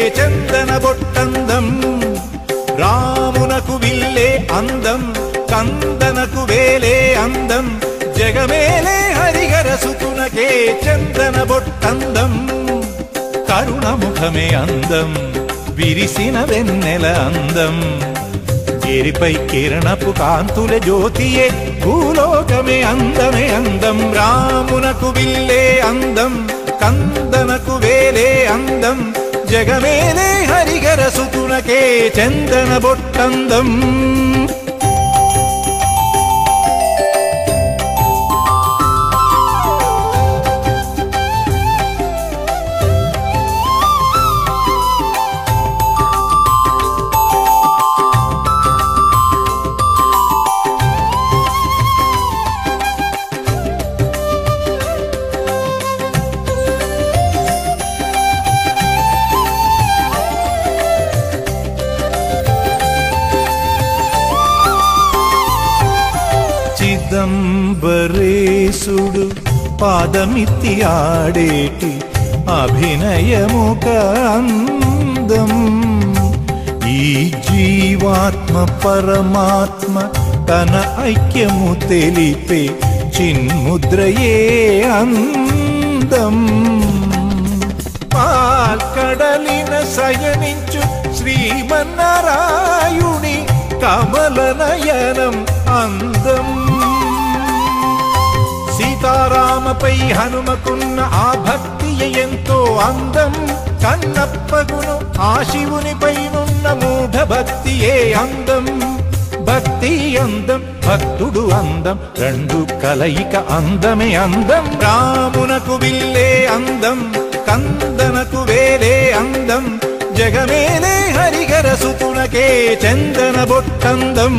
చందన బొట్టందం రామునకు విల్లే అందం కందనకు వేలే అందం జగమేలే హరిహర సుతునకే చందన బొట్టందం కరుణముఖమే అందం విరిసిన వెన్నెల అందం గిరిపై కిరణపు కాంతుల జ్యోతియే భూలోకమే అందమే అందం రామునకు విల్లే అందం కందనకు వేలే అందం జగమేలే హరిహర సుతునకే చందన బొట్టందం చిదంబరేశుడు పాదమిత్తి ఆడేటి అభినయముక అందం ఈ జీవాత్మ పరమాత్మ తన ఐక్యము తెలిపే చిన్ముద్రయే అందం పాల్కడలిన సయనించు శ్రీమన్నారాయుని కమలనయనం అందం సీతారామపై హనుమకున్న ఆ భక్తి ఎంతో అందం కన్నప్పగును ఆ శివునిపైనున్న మూఢ భక్తియే అందం భక్తి అందం భక్తుడు అందం రెండు కలయిక అందమే అందం రామునకు విల్లే అందం కందనకు వేలే అందం జగమేలే హరిహర సుతునకే చందన బొట్టందం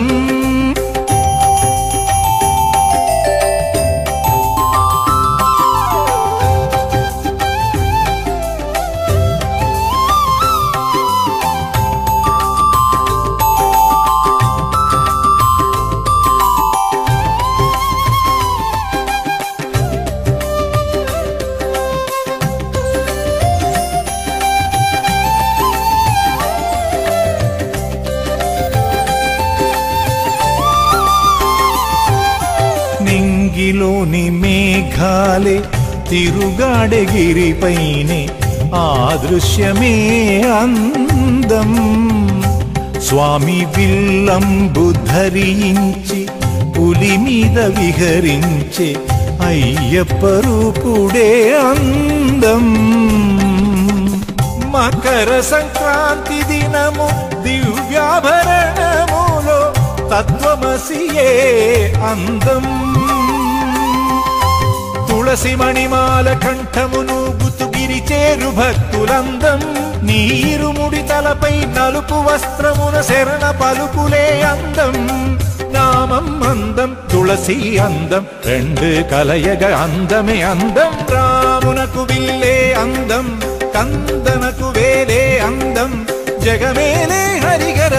నింగిలోని మేఘాలే తిరుగాడగిరిపైనే ఆ దృశ్యమే అందం స్వామి విల్లంబు ధరించి పులి మీద విహరించే అయ్యప్ప రూపుడే అందం మకర సంక్రాంతి దినము దివ్యాభరణములో తత్వమసియే అందం తులసి మణిమాల కంఠమును గుతుగిరి చేరు భక్తులందం నీరు ముడి తలపై నలుపు వస్త్రమున శరణ పలుకులే అందం నామం అందం తులసి అందం రెండు కలయగ అందమే అందం రామునకు విల్లే అందం కందనకు వేలే అందం జగమేలే హరిగర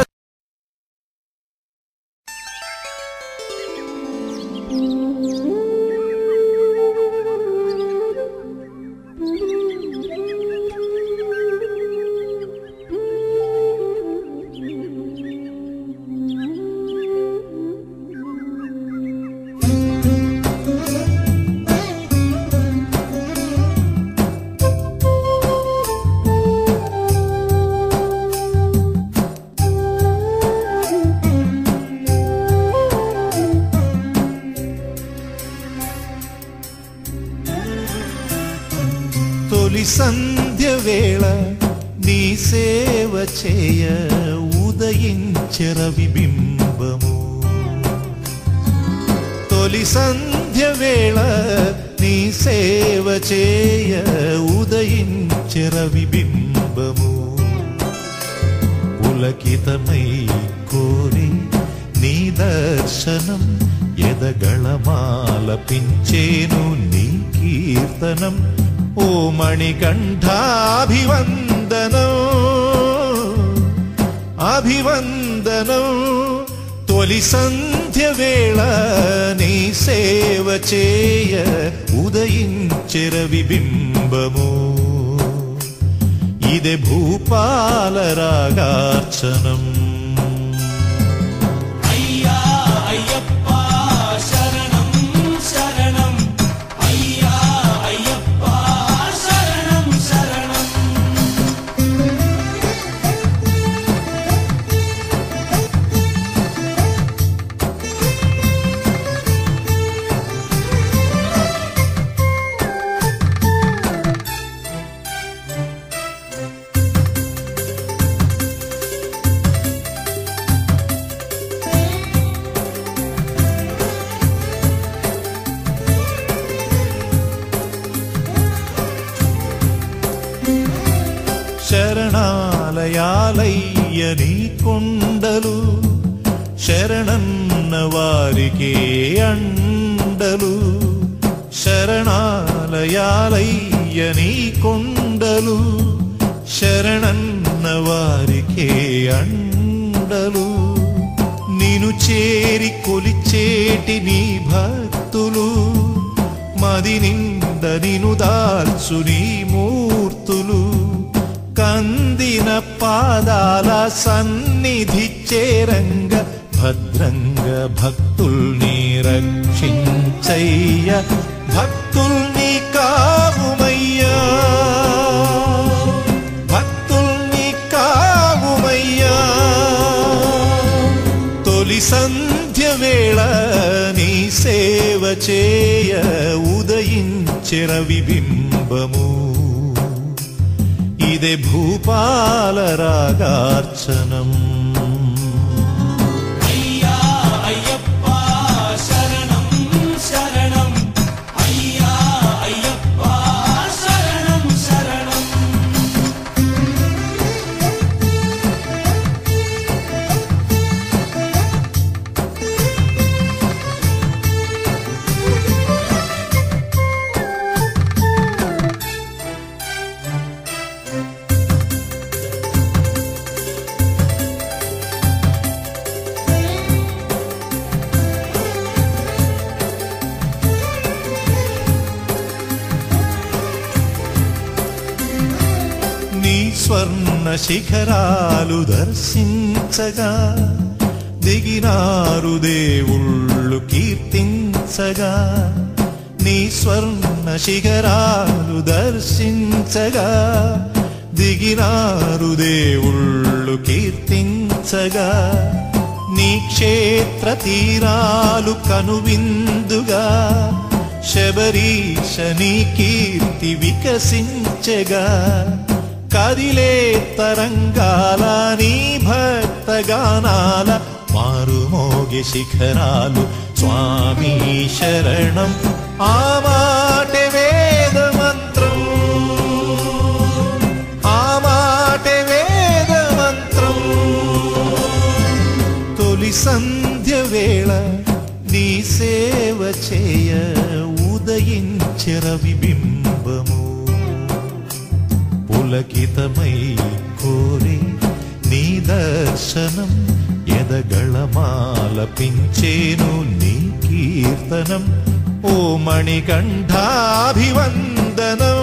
తొలి సంధ్య వేళ నీ సేవ చేయ ఉదయించర విబింబము తొలి సంధ్య వేళ నీ సేవ చేయ ఉదయించర విబింబము పులకితమై కోరి నీ దర్శనం ఎదగళమాలపించేను నీ కీర్తనం ఓ మణికంఠాభివందనం అభివందనం తొలి సంధ్య వేళ నీ సేవ చేయ ఉదయించెర విబింబము ఇదే భూపాల రాగార్చనం అయ్యా అయ్యప్ప శరణం శరణం అయ్యా అయ్యప్ప శరణం శరణం శరణాలయాలయ్య నీ కొండలు శరణన్న వారికే అండలు శరణాలయాలయ్య నీ కొండలు శరణన్న వారికే అండలు నిను చేరి కొలిచేటి నీ భక్తులు మది నింద నిను దాల్చు నీ మూర్తులు కందిన పాదాల సన్నిధి చేరంగ భద్రంగ భక్తుల్ని రక్షించయ్య భక్తుల్ని కావుమయ్యా భక్తుల్ని కావుమయ్యా తొలి సంధ్య వేళ నీ సేవ చేయ ఉదయించెర విబింబము ఇదే భూపాల రాగార్చనం అయ్యా అయ్యప్ప శరణం శరణం అయ్యా అయ్యప్ప శరణం శరణం నీ స్వర్ణ శిఖరాలు దర్శించగా దిగినారు దేవుళ్ళు కీర్తించగా నీ స్వర్ణ శిఖరాలు దర్శించగా దిగినారు దేవుళ్ళు కీర్తించగా నీ క్షేత్ర తీరాలు కనువిందుగా శబరీష నీ కీర్తి వికసించగా కదిలే తరంగాల నీ భక్తగానాల మారుమోగి శిఖరాలు స్వామి శరణం ఆ మాట వేద మంత్రం ఆ మాట వేద మంత్రం తొలి సంధ్య వేళ నీ సేవ చేయ ఉదయించర విబింబము పులకితమై కోరి నీ దర్శనం ఎదగళమాలపించేను నీ కీర్తనం ఓ మణికంఠాభివందనం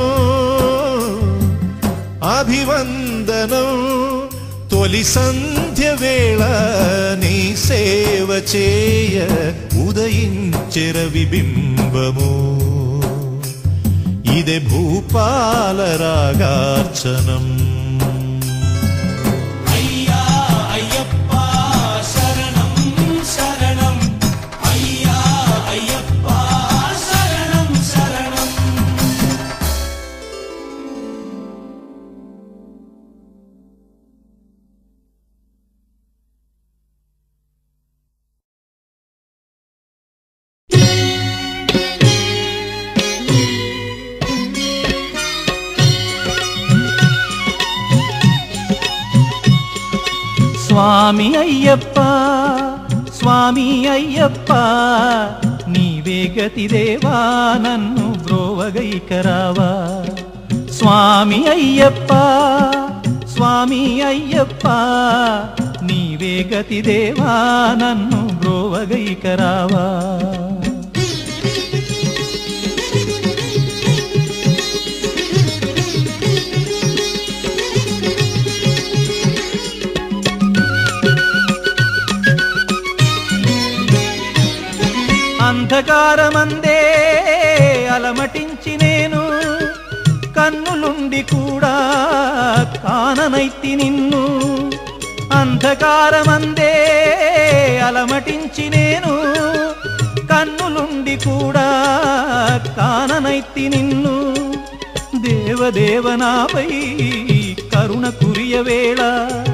అభివందనం తొలి సంధ్య వేళ నీ సేవ చేయ ఉదయించెర విబింబము ఇదే భూపాల రాగార్చనం అయ్యా అయ్యప్ప శరణం శరణం అయ్యా అయ్యప్ప శరణం శరణం స్వామి అయ్యప్ప స్వామి అయ్యప్ప నీవే గతి దేవా నన్ను బ్రోవగైకరావా స్వామి అయ్యప్ప స్వామి అయ్యప్ప నీవే గతి దేవా నన్ను బ్రోవగైకరావా అంధకారమందే అలమటించి నేను కన్నులుండి కూడా కాననైతి నిన్ను అంధకారమందే అలమటించి నేను కన్నులుండి కూడా కాననైతి నిన్ను దేవదేవనాపై కరుణ కురియవేళ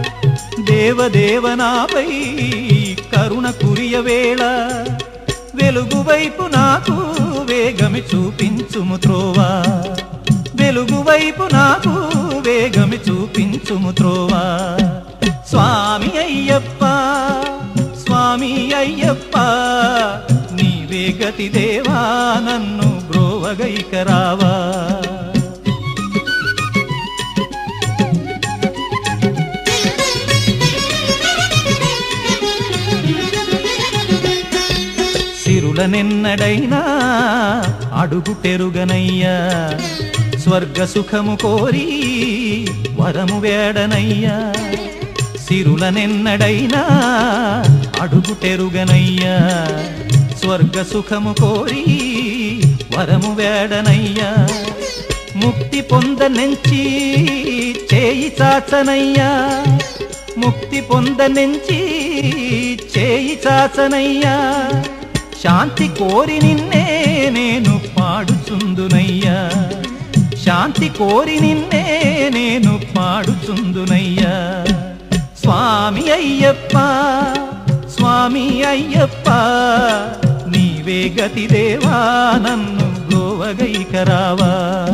దేవదేవనాపై కరుణ కురియవేళ వెలుగు వైపు నాకు వేగమి చూపించుము త్రోవా వెలుగు వైపు నాకు వేగమి చూపించుము త్రోవా స్వామి అయ్యప్ప స్వామి అయ్యప్ప నీవే గతి దేవా నన్ను బ్రోవగైకరావా సిరులనెన్నడైనా అడుగు పెరుగనయ్యా స్వర్గ సుఖము కోరి వరము వేడనయ్యా సిరులనెన్నడైనా అడుగు తెరుగనయ్యా స్వర్గ సుఖము కోరి వరము వేడనయ్యా ముక్తి పొందనెంచి చేయి చాచనయ్యా ముక్తి పొందనెంచి చేయి చాచనయ్యా శాంతి కోరి నిన్నే నేను పాడుచుందునయ్యా శాంతి కోరి నిన్నే నేను పాడుచుందునయ్యా స్వామి అయ్యప్ప స్వామి అయ్యప్ప నీవే గతి దేవా నన్ను గోవగైకరావా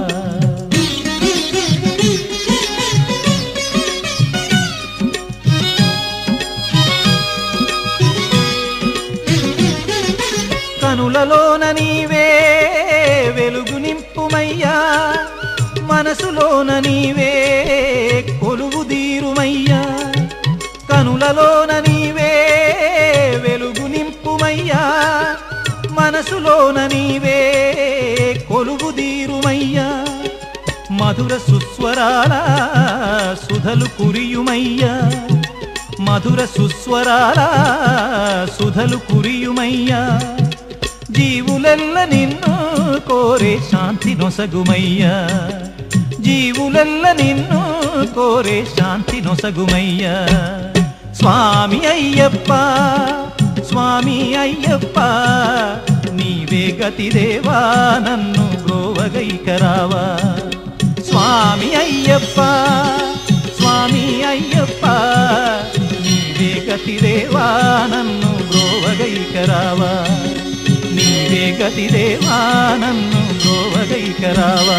కనులలోన నీవే వెలుగు నింపుమయ్యా మనసులోన నీవే కొలువు దీరుమయ్యా కనులలోన నీవే వెలుగు నింపుమయ్యా మనసులోన నీవే కొలువు దీరుమయ్యా మధుర సుస్వరాల సుధలు కురియుమయ్యా మధుర సుస్వరాల సుధలు కురియుమయ్యా జీవులెల్ల నిన్ను కోరే శాంతి నొసగుమయ్యా జీవులెల్ల నిన్ను కోరే శాంతి నొసగుమయ్యా స్వామి అయ్యప్ప స్వామి అయ్యప్ప నీవే గతి దేవా నన్ను బ్రోవగైకరావా స్వామి అయ్యప్ప స్వామి అయ్యప్ప నీవే గతి దేవా నన్ను బ్రోవగైకరావా నీవే గతి దేవా నన్ను బ్రోవగైకరావా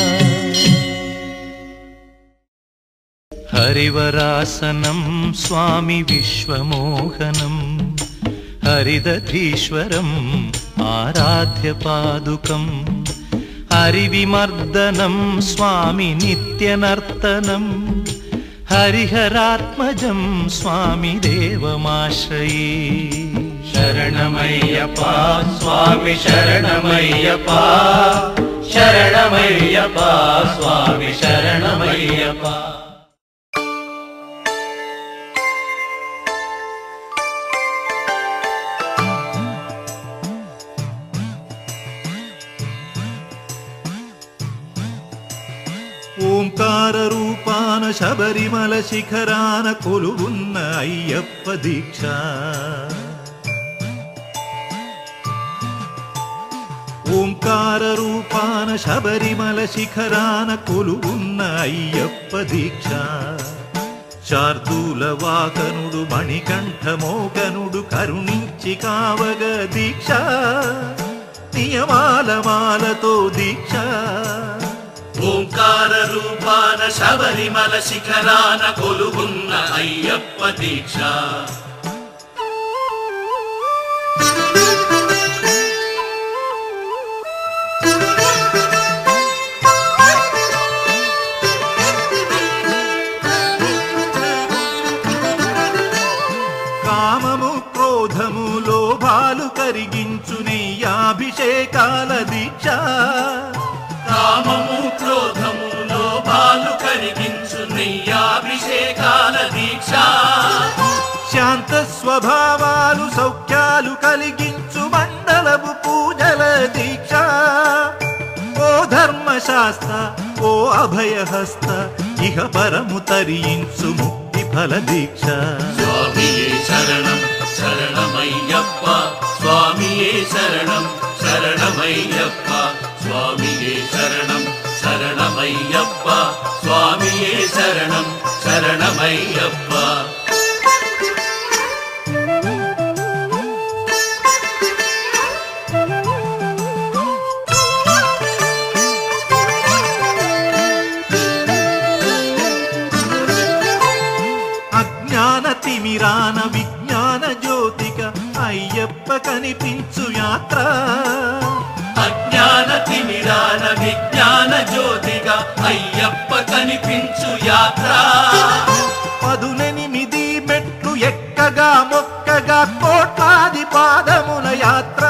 హరివరాసనం స్వామి విశ్వమోహనం హరిదధీశ్వరం ఆరాధ్య పాదుకం హరివిమర్దనం స్వామి నిత్యనర్తనం హరిహరాత్మజం స్వామి దేవమాశ్రయే శరణమయ్యప్ప స్వామి శరణమయ్యప్ప శరణమయ్యప్ప స్వామి శరణమయ్యప్ప ఓంకార రూపాన శబరిమల శిఖరాన కొలువున్న అయ్యప్ప దీక్ష ఓంకార రూపాన శబరిమల శిఖరాన కొలువున్న అయ్యప్ప దీక్ష శార్దూల వాకనుడు మణికంఠ మోకనుడు కరుణించి కావగ దీక్ష నియమాల మాలతో దీక్ష ఓంకార రూపాన శబరిమల శిఖరాన కొలువున్న అయ్యప్ప దీక్ష కామము క్రోధము లోభాలు కరిగించు నెయ్యాభిషేకాల దీక్ష కామము క్రోధము లోపాలు కరిగించు నెయ్యాభిషేకాల దీక్ష శాంత స్వభావాలు సౌఖ్యాలు కలిగించు మండలపు పూజల దీక్ష ఓ ధర్మశాస్త్ర ఓ అభయహస్త ఇహ పరము తరించు ముక్తి ఫల దీక్ష స్వామియే శరణం శరణమయ్యప్ప స్వామియే శరణం శరణమయ్యప్ప స్వామియే శరణం శరణమయ్యప్ప స్వామియే శరణం శరణమయ్యప్ప అజ్ఞాన తిమిరాన విజ్ఞాన జ్యోతిక అయ్యప్ప కనిపించు యాత్ర అజ్ఞాన తిమిరాన విజ్ఞాన జ్యోతిగా అయ్యప్ప కనిపించు యాత్ర పదునెనిమిది మెట్లు ఎక్కగా మొక్కగా కోట్లాది పాదముల యాత్ర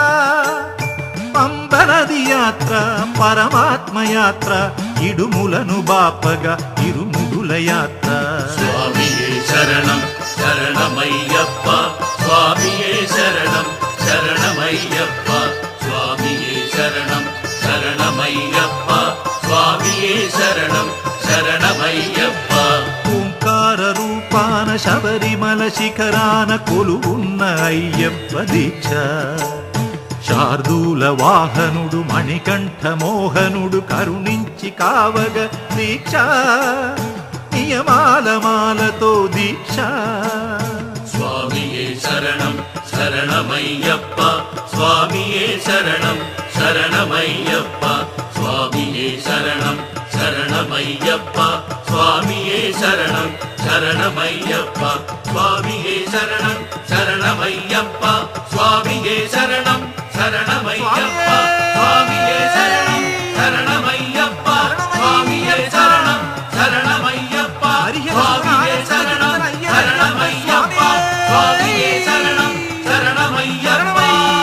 పంబనది యాత్ర పరమాత్మ యాత్ర ఇడుములను బాపగా ఇరుముగుల యాత్ర స్వామియే శరణం శరణమయ్యప్ప స్వామియే శరణం శరణమయ్యప్ప స్వామియే శరణం శరణమయ్యప్ప స్వామియే శరణం శరణమయ్యప్ప ఓంకార రూపాన శబరిమల శిఖరాన కొలువున్న అయ్యప్ప దీక్ష శార్దూల వాహనుడు మణికంఠ మోహనుడు కరుణించి కావగ దీక్ష నియమాల మాలతో దీక్ష స్వామియే శరణం శరణమయ్యప్ప స్వామియే శరణం శరణమయ్యప్ప స్వామియే శరణం శరణమయ్యప్ప స్వామియే శరణం శరణమయ్యప్ప స్వామియే శరణం శరణమయ్యప్ప స్వామియే శరణం శరణమయ్యప్ప స్వామియే శరణం శరణమయ్యప్ప స్వామియే శరణం శరణమయ్యప్ప స్వామియే శరణం శరణమయ్యప్ప స్వామియే శరణం శరణమయ్యప్ప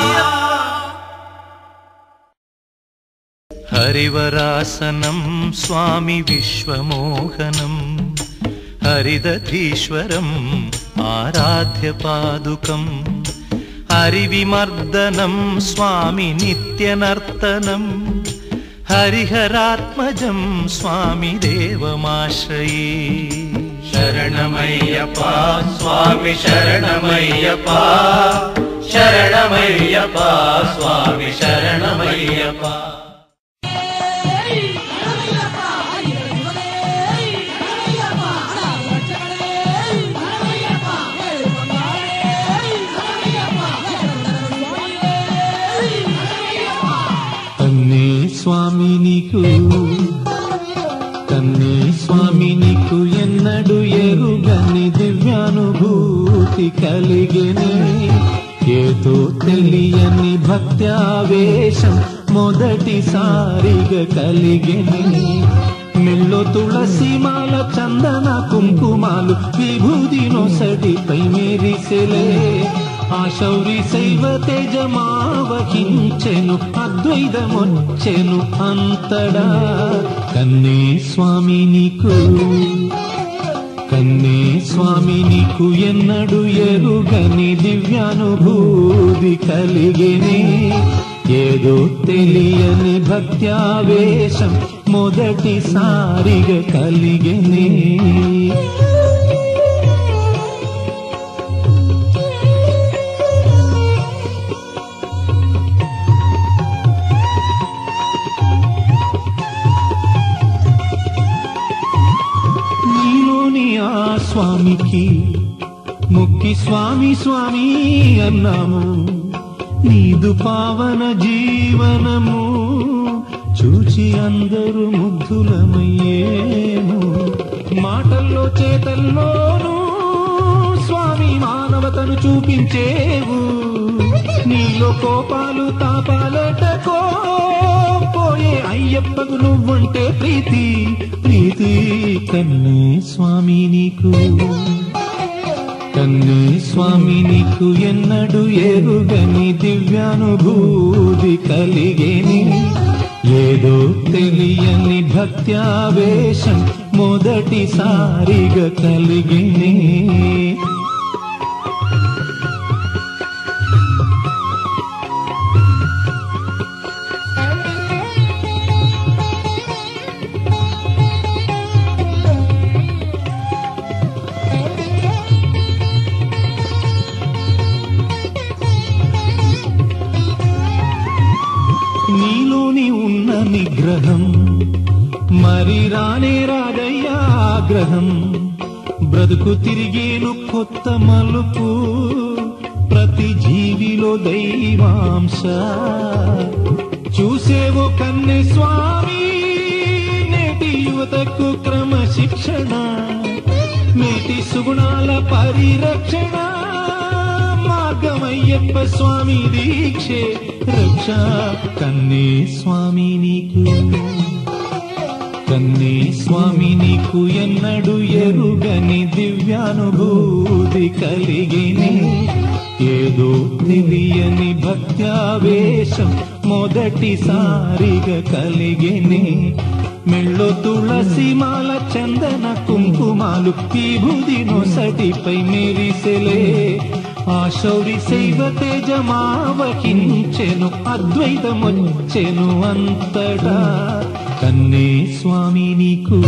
హరివరాసనం స్వామి విశ్వమోహనం హరిదధీశ్వరం ఆరాధ్య పాదుకం హరివిమర్దనం స్వామి నిత్యనర్తనం హరిహరాత్మజం స్వామి దేవమాశ్రయే శరణమయ్యప్ప స్వామి శరణమయ్యప్ప శరణమయ్యప్ప స్వామి శరణమయ్యప్ప కన్నే స్వామి నీకు కన్నే స్వామి నీకు ఎన్నడు ఎరుగని దివ్యానుభూతి కలిగెనే ఏదో తెలియని భక్త్యావేశం మొదటిసారిగా కలిగెనే మెల్లో తులసి మాల చందన కుంకుమాలు విభూది నొసడిపై మెరిసెలే ఆ శౌరి శైవ తేజమావహించెను అద్వైతమొచ్చెను అంతడా కన్నే స్వామి నీకు కన్నే స్వామి నీకు ఎన్నడు ఎరుగని దివ్యానుభూతి కలిగెనే ఏదో తెలియని భక్త్యావేశం మొదటిసారిగా కలిగెనే నీలోని ఆ స్వామికి ముక్కి స్వామి స్వామి అన్నాము నీదు పావన జీవనము చూచి అందరూ ముగ్ధులమయ్యేము మాటల్లో చేతల్లోనూ స్వామి మానవతను చూపించేవు నీలో కోపాలు తాపాలటకో పోయే అయ్యప్పకు నువ్వంటే ప్రీతి ప్రీతి కన్నే స్వామి నీకు కన్నే స్వామి నీకు ఎన్నడు ఎరుగని దివ్యానుభూతి కలిగేని ఏదో తెలియని భక్త్యావేశం మొదటిసారిగా కలిగినే అనుగ్రహం మరి రానే రాగయ్యా ఆగ్రహం బ్రతుకు తిరిగేను కొత్త మలుపు ప్రతి జీవిలో దైవాంశ చూసేవో కన్నె స్వామి నేటి యువతకు క్రమశిక్షణ నేటి సుగుణాల పరిరక్షణ మార్గమయ్యప్ప స్వామి దీక్షే రక్ష కన్నే స్వామి నీకు కన్నే స్వామి నీకు ఎన్నడు ఎరుగని దివ్యానుభూతి కలిగిని ఏదో తెలియని భక్త్యావేశం మొదటిసారిగా కలిగిని మెళ్ళో తులసి మాల చందన కుంకుమాలు విభూది నొసటిపై మెరిసెలే ఆ శౌరి శైవ తేజమావహించెను అద్వైతమొచ్చెను అంతటా కన్నే స్వామి నీకు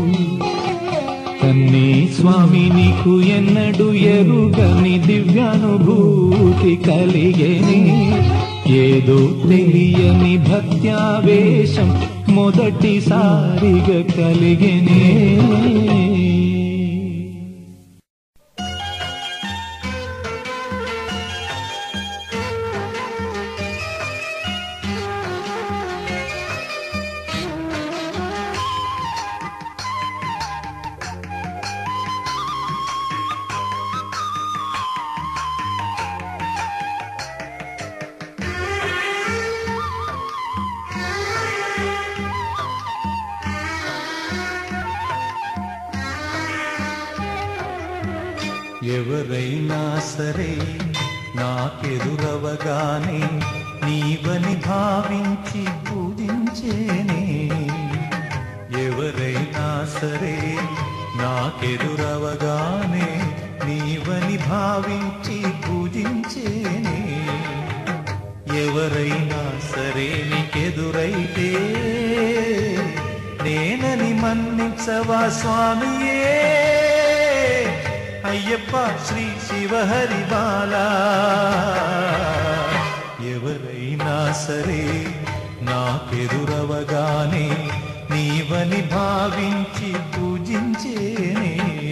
కన్నే స్వామి నీకు ఎన్నడు ఎరుగని దివ్యానుభూతి కలిగేని ఏదో తెలియని భక్త్యావేశం మొదటిసారిగా కలిగేనే ఎవరైనా సరే నాకెదురవగానే నీవని భావించి పూజించేనే ఎవరైనా సరే నాకెదురవగానే నీవని భావించి పూజించేనే ఎవరైనా సరే నీకెదురైతే నేనని మన్నించవా స్వామియే అయ్యప్ప శ్రీ శివహరి బాలా ఎవరైనా సరే నాకెదురవగానే నీవని భావించి పూజించేనే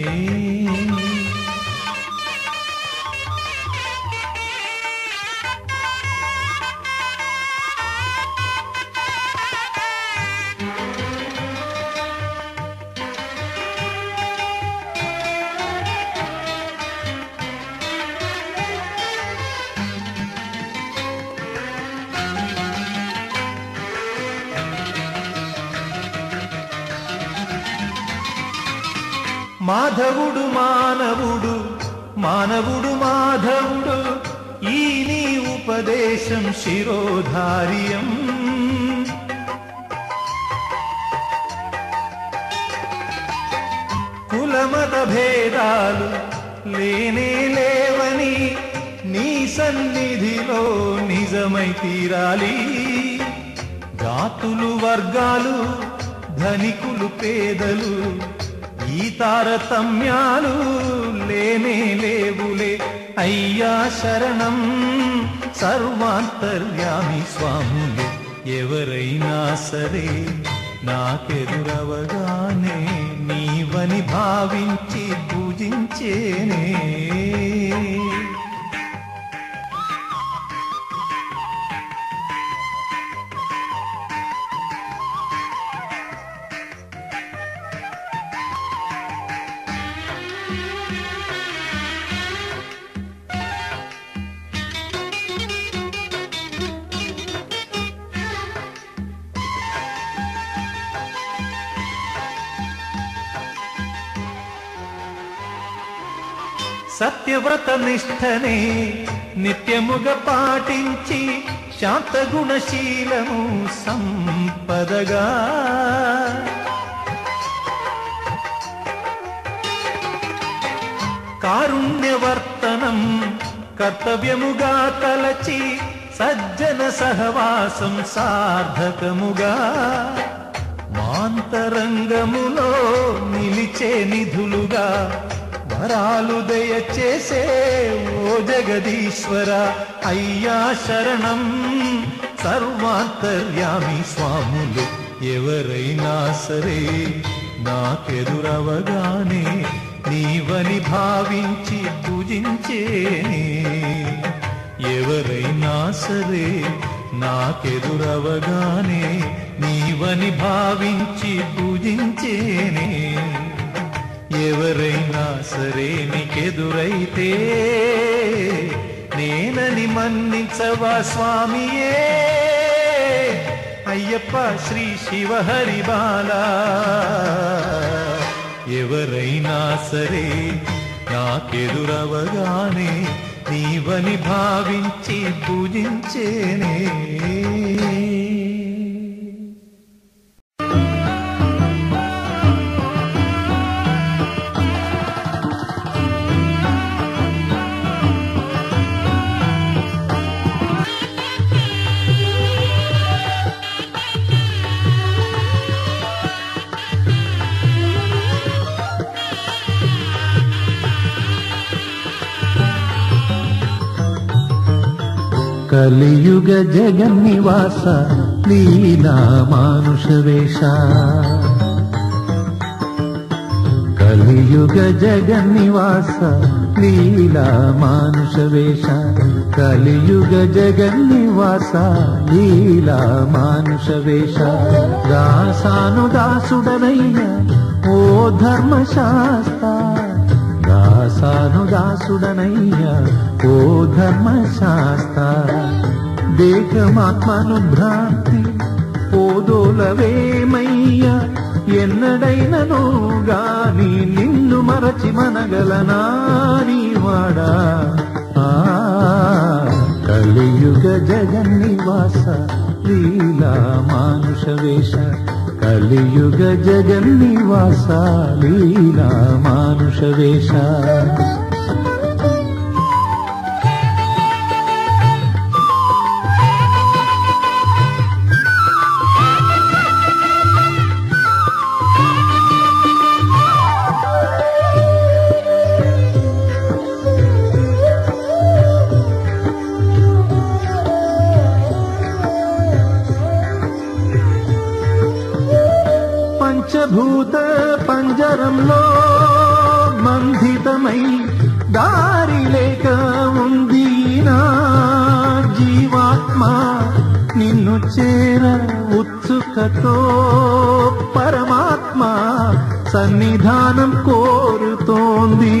మాధవుడు మానవుడు మానవుడు మాధవుడు ఈ నీ ఉపదేశం శిరోధార్యం కులమత భేదాలు లేనే లేవని నీ సన్నిధిలో నిజమై తీరాలి జాతులు వర్గాలు ధనికులు పేదలు ఈ తారతమ్యాలు లేనే లేవులే అయ్యా శరణం సర్వాంతర్యామి స్వాములు ఎవరైనా సరే నాకెదురవగానే నీవని భావించి పూజించేనే సత్యవ్రత నిష్ఠనే నిత్యముగ పాటించి శాంతగుణశీలము సంపదగా కారుణ్యవర్తనం కర్తవ్యముగా తలచి సజ్జన సహవాసం సార్థకముగా మాంతరంగములో నిలిచే నిధులుగా వరాలు దయచేసే ఓ జగదీశ్వర అయ్యా శరణం సర్వాంతర్యామి స్వాములు ఎవరైనా సరే నాకెదురవగానే నీవని భావించి పూజించేనే ఎవరైనా సరే నాకెదురవగానే నీవని భావించి పూజించేనే ఎవరైనా సరే నీకెదురైతే నేనని మన్నించవా స్వామియే అయ్యప్ప శ్రీ శివహరి బాలా ఎవరైనా సరే నాకెదురవగానే నీవని భావించి పూజించేనే కలియుగ జగన్నివాస లీలా మానుష వేష కలియుగ జగన్నివాస లీలా మానుష వేష కలియుగ జగన్నివాస లీలా మానుష వేష దాసాను దాసుడనయ్య ఓ ధర్మశాస్త్ర దాసాను దాసుడనయ్య ఓ ధర్మశాస్త్ర దేహమాత్మను భ్రాంతి పోదోలవేమయ్య ఎన్నడైనను గాని నిన్ను మరచి మనగలనా నీవాడా ఆ కలియుగ జగన్నివాస లీలా మానుష వేష కలియుగ జగన్నివాస లీలా మానుష వేష పంచభూత పంజరంలో బంధితమై దారి లేక ఉంది నా జీవాత్మ నిన్ను చేర ఉత్సుకతో పరమాత్మ సన్నిధానం కోరుతోంది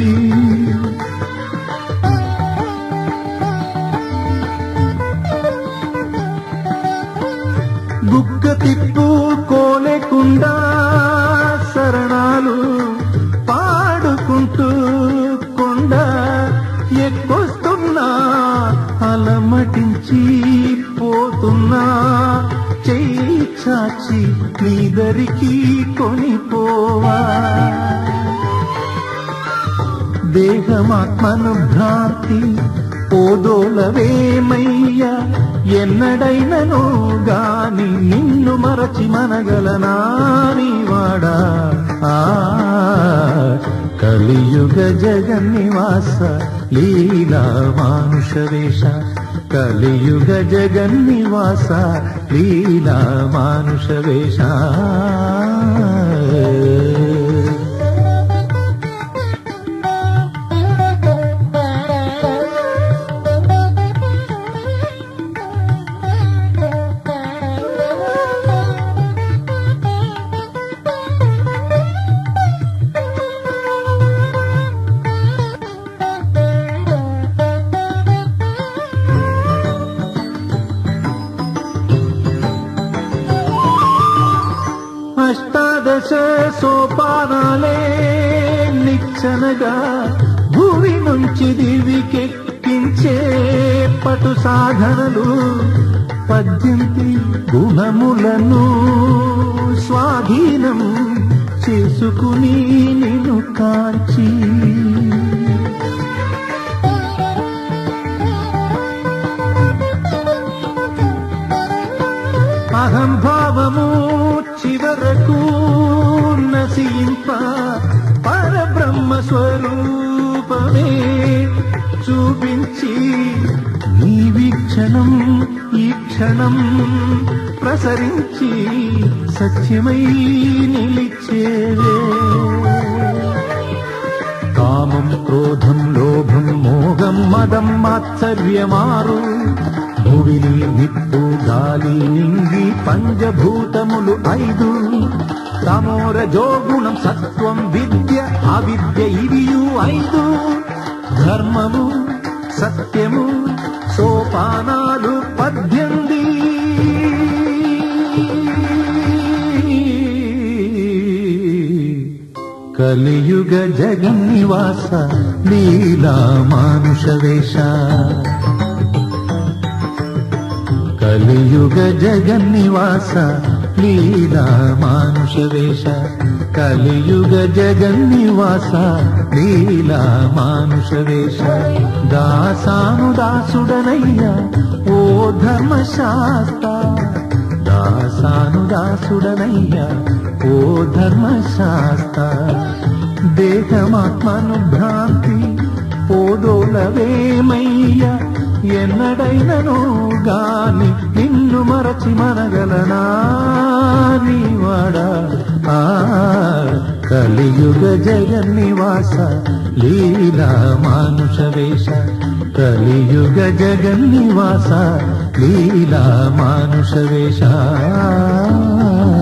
గుక్క తిప్పు కోలేకుండా శరణాలు పాడుకుంటూ కొండ ఎక్కొస్తున్నా అలమటించి పోతున్నా చెయ్యి చాచి నీదరికి కొనిపోవా దేహమాత్మను భ్రాంతి పోదోలవేమయ్య ఎన్నడైనను గాని నిన్ను మరచి మనగలనా నీవాడా ఆ కలియుగ జగన్నివాస లీలా మానుష వేష కలియుగ జగన్నివాస లీలా మానుష వేష అష్టాదశ సోపానాలే నిచ్చనగా భూమి నుంచి దివికెక్కించే పటు సాధనలు పద్దెనిమిది గుణములను స్వాధీనం చేసుకుని నిన్ను కాంచి అహంభావము చివరకు నశింప పరబ్రహ్మ స్వరూప రూపమే చూపించి నీ వీక్షణం ఈ క్షణం ప్రసరించి సత్యమై నిలిచేవే కామం క్రోధం లోభం మోహం మదం మాత్సర్యమారు భువిని నిప్పు గాలి నింగి పంచభూతములు ఐదు తమోర జోగుణం సత్వం విద్య అవిద్య ఇవియు ఐదు ధర్మము సత్యము సోపానాలు పద్దెనిమిది కలియుగ జగన్నివాస లీలా మానుష వేష కలియుగ జగన్నివాస లీలా మానుష వేష కలియుగ జగన్నివాస లీలా మానుష వేష దాసాను దాసుడనయ్యా ఓ ధర్మశాస్త్ర దాసాను దాసుడనయ్యా ఓ ధర్మశాస్త్ర దేహమాత్మను భ్రాంతి పోదోలవేమయ్యా ఎన్నడైనను గాని నిన్ను మరచి మనగలనా నీవాడా ఆ కలియుగ జగన్నివాస లీలా మానుష వేష కలియుగ జగన్నివాస లీలా మానుష వేష